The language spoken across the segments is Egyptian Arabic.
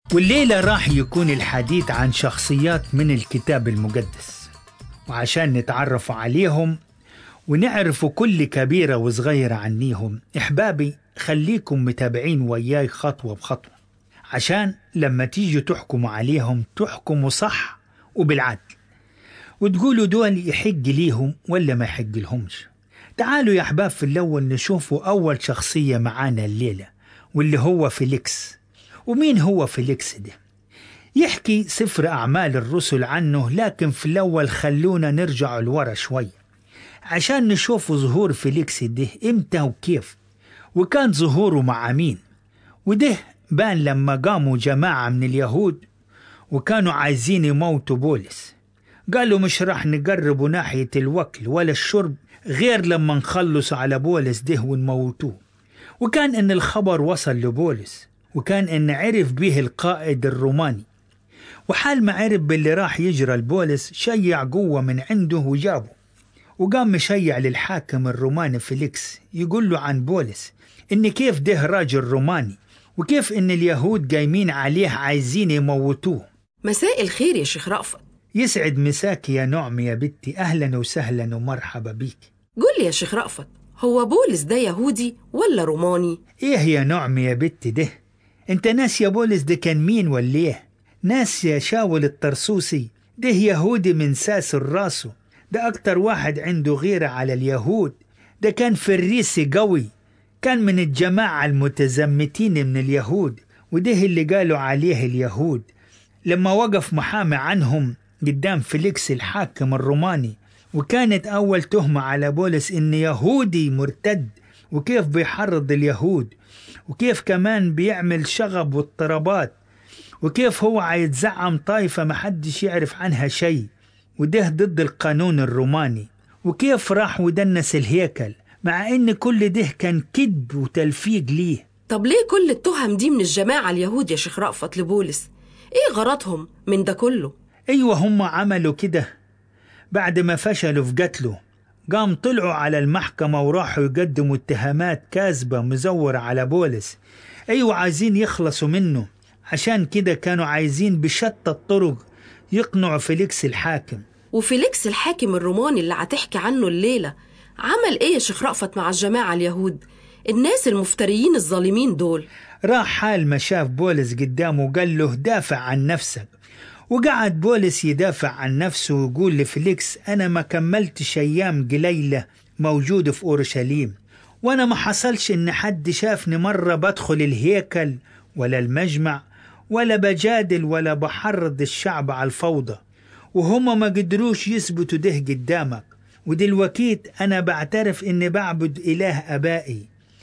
والليلة راح يكون الحديث عن شخصيات من الكتاب المقدس وعشان نتعرف عليهم ونعرف كل كبيرة وصغيرة عنيهم إحبابي خليكم متابعين وياي خطوة بخطوة عشان لما تيجوا تحكموا عليهم تحكموا صح وبالعدل وتقولوا دول يحق ليهم ولا ما يحق لهمش تعالوا يا أحباب في الأول نشوفوا أول شخصية معانا الليلة واللي هو فيليكس ومين هو فيليكس ده؟ يحكي سفر أعمال الرسل عنه لكن في الأول خلونا نرجع لورا شوي عشان نشوف ظهور فيليكس ده إمتى وكيف وكان ظهوره مع مين وده بان لما قاموا جماعة من اليهود وكانوا عايزين يموتوا بولس قالوا مش راح نقربوا ناحية الوكل ولا الشرب غير لما نخلص على بولس ده ونموتوه وكان ان الخبر وصل لبولس وكان ان عرف به القائد الروماني وحال ما عرف باللي راح يجرى لبولس شيع قوة من عنده وجابه وقام مشيع للحاكم الروماني فيليكس يقول له عن بولس ان كيف ده راجل روماني وكيف ان اليهود قايمين عليه عايزين يموتوه مساء الخير يا شيخ رأفت يسعد مساك يا نعم يا بنتي اهلا وسهلا ومرحبا بيك قول لي يا شيخ رأفت هو بولس ده يهودي ولا روماني ايه يا نعم يا بنتي ده انت ناس يا بولس ده كان مين ولا ايه ناس يا شاول الطرسوسي ده يهودي من ساس راسه ده اكتر واحد عنده غيرة على اليهود ده كان فريسي قوي كان من الجماعة المتزمتين من اليهود وده اللي قالوا عليه اليهود لما وقف محامي عنهم قدام فيليكس الحاكم الروماني وكانت أول تهمة على بولس إن يهودي مرتد وكيف بيحرض اليهود وكيف كمان بيعمل شغب واضطرابات وكيف هو عيتزعم طائفة محدش يعرف عنها شيء وده ضد القانون الروماني وكيف راح ودنس الهيكل مع إن كل ده كان كذب وتلفيق ليه طب ليه كل التهم دي من الجماعة اليهود يا شيخ رأفت لبولس ايه غرضهم من ده كله أيوة هم عملوا كده بعد ما فشلوا في قتله قام طلعوا على المحكمة وراحوا يقدموا اتهامات كاذبة مزورة على بولس أيوة عايزين يخلصوا منه عشان كده كانوا عايزين بشتى الطرق يقنعوا فيليكس الحاكم وفيليكس الحاكم الروماني اللي هتحكي عنه الليلة عمل ايه يا شيخ رأفت مع الجماعة اليهود الناس المفتريين الظالمين دول راح حال ما شاف بولس قدامه وقال له دافع عن نفسك وقعد بولس يدافع عن نفسه ويقول لفليكس أنا ما كملتش أيام قليلة موجود في أورشليم وأنا ما حصلش إن حد شافني مرة بدخل الهيكل ولا المجمع ولا بجادل ولا بحرض الشعب على الفوضى وهما ما قدروش يثبتوا ده قدامك ودلوقيت أنا بعترف إني بعبد إله أبائي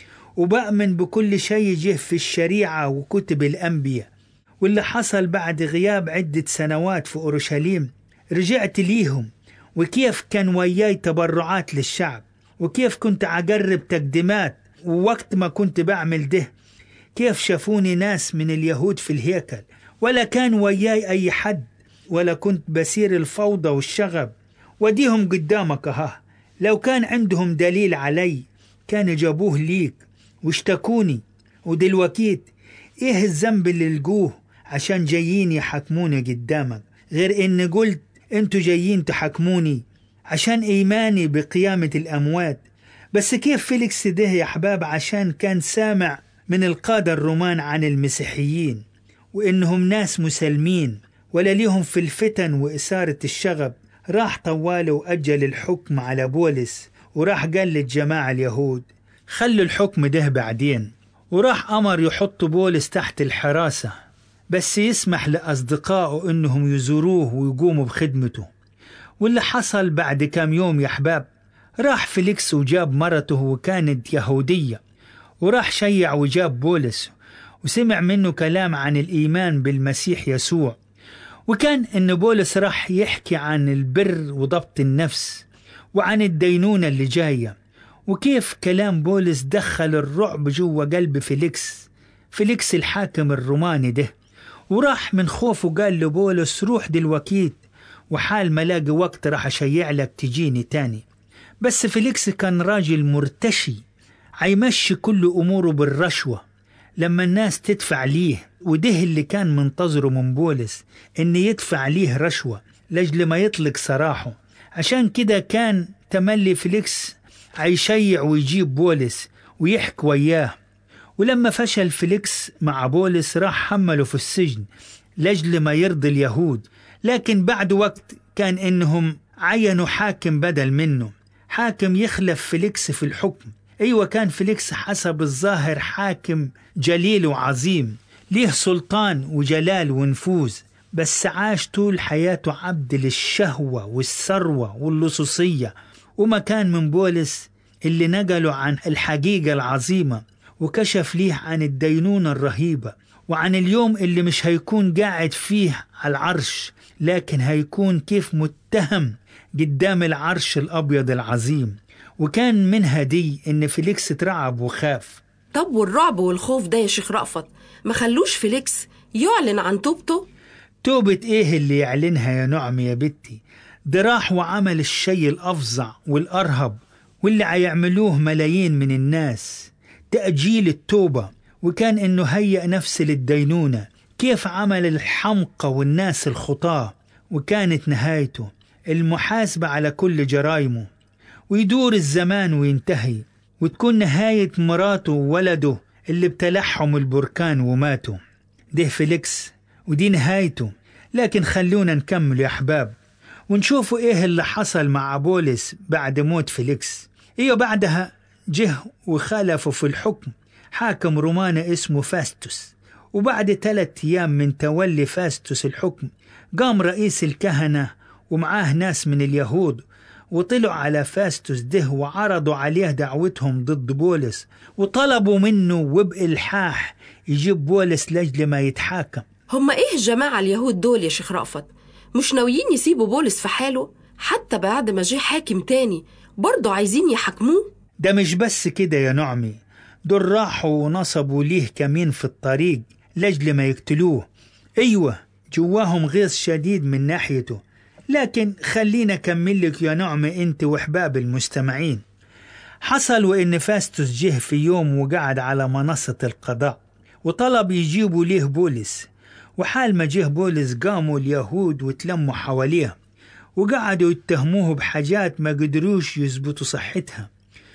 وبأمن بكل شيء جه في الشريعة وكتب الأنبياء واللي حصل بعد غياب عدة سنوات في أورشليم رجعت ليهم وكيف كان وياي تبرعات للشعب وكيف كنت أقرب تقديمات ووقت ما كنت بعمل ده كيف شافوني ناس من اليهود في الهيكل ولا كان وياي أي حد ولا كنت بسير الفوضى والشغب وديهم قدامك ها لو كان عندهم دليل علي كان جابوه ليك واشتكوني ودلوقيت ايه الذنب اللي لقوه عشان جايين يحكموني قدامك غير ان قلت انتوا جايين تحكموني عشان ايماني بقيامة الاموات بس كيف فيليكس ده يا احباب عشان كان سامع من القادة الرومان عن المسيحيين وانهم ناس مسلمين ولا ليهم في الفتن وإثارة الشغب راح طواله وأجل الحكم على بولس وراح قال للجماعة اليهود خلوا الحكم ده بعدين وراح أمر يحط بولس تحت الحراسة بس يسمح لأصدقائه إنهم يزوروه ويقوموا بخدمته واللي حصل بعد كام يوم يا أحباب راح فيليكس وجاب مرته وكانت يهودية وراح شيع وجاب بولس وسمع منه كلام عن الإيمان بالمسيح يسوع وكان إن بولس راح يحكي عن البر وضبط النفس وعن الدينونة اللي جاية وكيف كلام بولس دخل الرعب جوا قلب فيليكس فيليكس الحاكم الروماني ده وراح من خوفه قال لبولس روح دلوقيت وحال ما لاقي وقت راح أشيع لك تجيني تاني بس فيليكس كان راجل مرتشي عيمشي كل أموره بالرشوة لما الناس تدفع ليه وده اللي كان منتظره من بولس إن يدفع ليه رشوة لأجل ما يطلق سراحه عشان كده كان تملي فيليكس هيشيع ويجيب بولس ويحكي وياه ولما فشل فيليكس مع بولس راح حمله في السجن لأجل ما يرضي اليهود لكن بعد وقت كان إنهم عينوا حاكم بدل منه حاكم يخلف فيليكس في الحكم أيوة كان فيليكس حسب الظاهر حاكم جليل وعظيم ليه سلطان وجلال ونفوذ بس عاش طول حياته عبد للشهوة والثروة واللصوصية وما كان من بولس اللي نقله عن الحقيقة العظيمة وكشف ليه عن الدينونة الرهيبة وعن اليوم اللي مش هيكون قاعد فيه على العرش لكن هيكون كيف متهم قدام العرش الأبيض العظيم وكان منها دي إن فيليكس اترعب وخاف طب والرعب والخوف ده يا شيخ رأفت ما خلوش فيليكس يعلن عن توبته توبة إيه اللي يعلنها يا نعم يا بنتي ده راح وعمل الشيء الأفظع والأرهب واللي هيعملوه ملايين من الناس تأجيل التوبة وكان إنه هيأ نفسه للدينونة كيف عمل الحمقى والناس الخطاة وكانت نهايته المحاسبة على كل جرايمه ويدور الزمان وينتهي وتكون نهاية مراته وولده اللي ابتلعهم البركان وماتوا ده فيليكس ودي نهايته لكن خلونا نكمل يا أحباب ونشوفوا إيه اللي حصل مع بولس بعد موت فيليكس إيه بعدها جه وخالفوا في الحكم حاكم روماني اسمه فاستوس وبعد ثلاثة أيام من تولي فاستوس الحكم قام رئيس الكهنة ومعاه ناس من اليهود وطلعوا على فاستوس ده وعرضوا عليه دعوتهم ضد بولس وطلبوا منه وبإلحاح يجيب بولس لأجل ما يتحاكم هما ايه الجماعة اليهود دول يا شيخ رأفت مش ناويين يسيبوا بولس في حاله حتى بعد ما جه حاكم تاني برضه عايزين يحاكموه ده مش بس كده يا نعمي دول راحوا ونصبوا ليه كمين في الطريق لأجل ما يقتلوه أيوة جواهم غيظ شديد من ناحيته لكن خلينا أكمل لك يا نعمة أنت وحباب المستمعين حصل وإن فاستوس جه في يوم وقعد على منصة القضاء وطلب يجيبوا ليه بولس وحال ما جه بولس قاموا اليهود وتلموا حواليه وقعدوا يتهموه بحاجات ما قدروش يثبتوا صحتها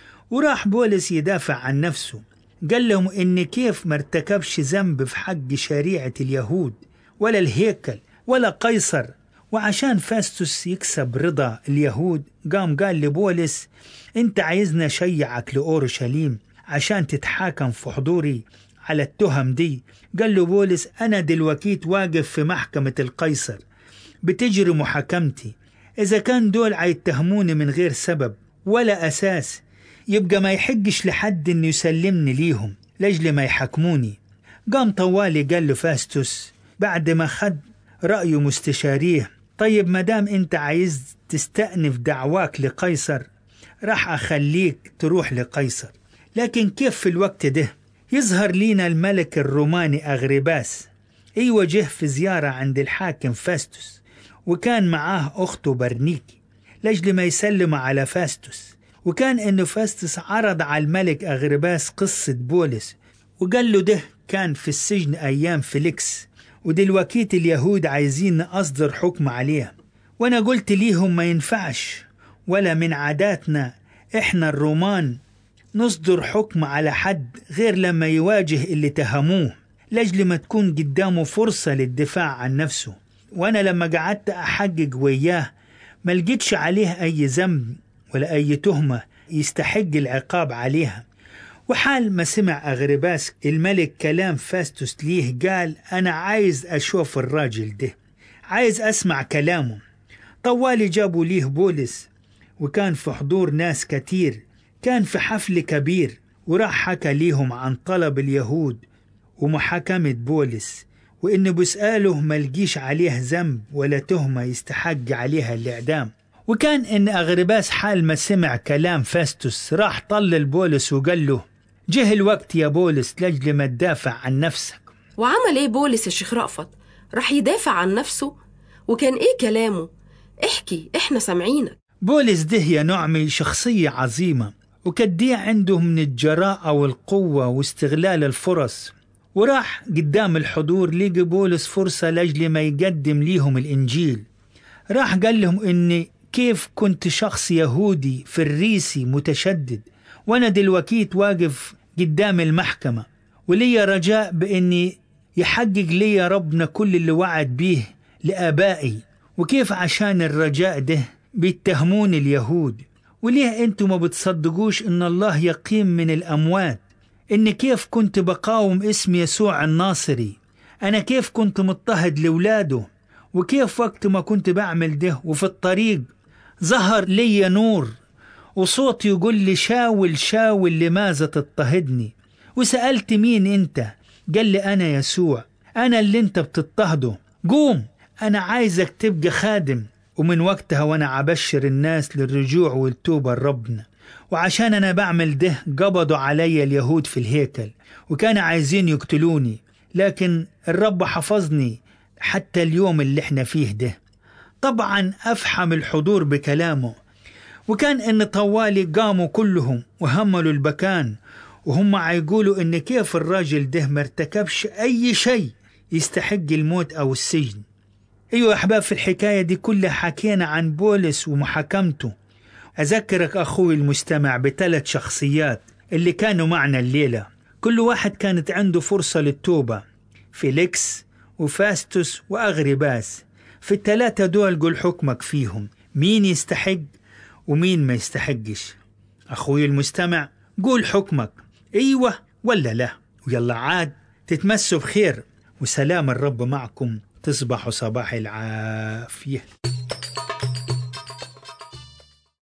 وراح بولس يدافع عن نفسه قال لهم إن كيف ما ارتكبش ذنب في حق شريعة اليهود ولا الهيكل ولا قيصر وعشان فاستوس يكسب رضا اليهود قام قال لبولس انت عايزنا شيعك لأورشليم عشان تتحاكم في حضوري على التهم دي قال له بولس أنا دلوقتي واقف في محكمة القيصر بتجري محاكمتي إذا كان دول عيتهموني من غير سبب ولا أساس يبقى ما يحقش لحد إنه يسلمني ليهم لأجل ما يحاكموني قام طوالي قال له فاستوس بعد ما خد رأيه مستشاريه طيب مدام انت عايز تستأنف دعواك لقيصر راح أخليك تروح لقيصر لكن كيف في الوقت ده يظهر لينا الملك الروماني أغرباس أيوة جه في زيارة عند الحاكم فاستوس وكان معاه أخته برنيكي لأجل ما يسلم على فاستوس وكان إنه فاستوس عرض على الملك أغرباس قصة بولس وقال له ده كان في السجن أيام فيليكس ودلوقتي اليهود عايزين أصدر حكم عليه وأنا قلت ليهم ما ينفعش ولا من عاداتنا إحنا الرومان نصدر حكم على حد غير لما يواجه اللي تهموه لأجل ما تكون قدامه فرصة للدفاع عن نفسه وأنا لما قعدت أحقق وياه ما لقيتش عليه أي ذنب ولا أي تهمة يستحق العقاب عليها وحال ما سمع أغرباس الملك كلام فاستوس ليه قال أنا عايز أشوف الراجل ده عايز أسمع كلامه طوالي جابوا ليه بولس وكان في حضور ناس كتير كان في حفل كبير وراح حكى ليهم عن طلب اليهود ومحاكمة بولس وإنه بسأله ملقيش عليه ذنب ولا تهمة يستحق عليها الإعدام وكان إن أغرباس حال ما سمع كلام فاستوس راح طلل بولس وقال له جه الوقت يا بولس لأجل ما تدافع عن نفسك وعمل ايه بولس يا شيخ رأفت راح يدافع عن نفسه وكان ايه كلامه احكي احنا سامعينك بولس ده يا نعمي شخصية عظيمة وكديه عنده من الجراءة والقوة واستغلال الفرص وراح قدام الحضور لقي بولس فرصة لأجل ما يقدم ليهم الإنجيل راح قال لهم إني كيف كنت شخص يهودي فريسي متشدد وأنا دلوقتي واقف قدام المحكمة ولي رجاء بإني يحقق لي ربنا كل اللي وعد بيه لآبائي وكيف عشان الرجاء ده بيتهمون اليهود وليه انتوا ما بتصدقوش ان الله يقيم من الاموات ان كيف كنت بقاوم اسم يسوع الناصري انا كيف كنت مضطهد لاولاده وكيف وقت ما كنت بعمل ده وفي الطريق ظهر لي نور وصوت يقول لي شاول شاول لماذا تضطهدني وسألت مين انت قال لي انا يسوع انا اللي انت بتضطهده قوم انا عايزك تبقى خادم ومن وقتها وانا عبشر الناس للرجوع والتوبة لربنا وعشان انا بعمل ده قبضوا علي اليهود في الهيكل وكانوا عايزين يقتلوني لكن الرب حفظني حتى اليوم اللي احنا فيه ده طبعا افحم الحضور بكلامه وكان ان طوالي قاموا كلهم وهملوا البكان وهم عيقولوا ان كيف الراجل ده مرتكبش اي شيء يستحق الموت او السجن ايوه يا احباب في الحكايه دي كلها حكينا عن بولس ومحاكمته اذكرك اخوي المستمع بثلاث شخصيات اللي كانوا معنا الليله كل واحد كانت عنده فرصه للتوبه فيليكس وفاستوس واغرباس في الثلاثه دول قول حكمك فيهم مين يستحق ومين ما يستحقش اخوي المستمع قول حكمك ايوه ولا لا ويلا عاد تتمسوا بخير وسلام الرب معكم تصبحوا صباح العافيه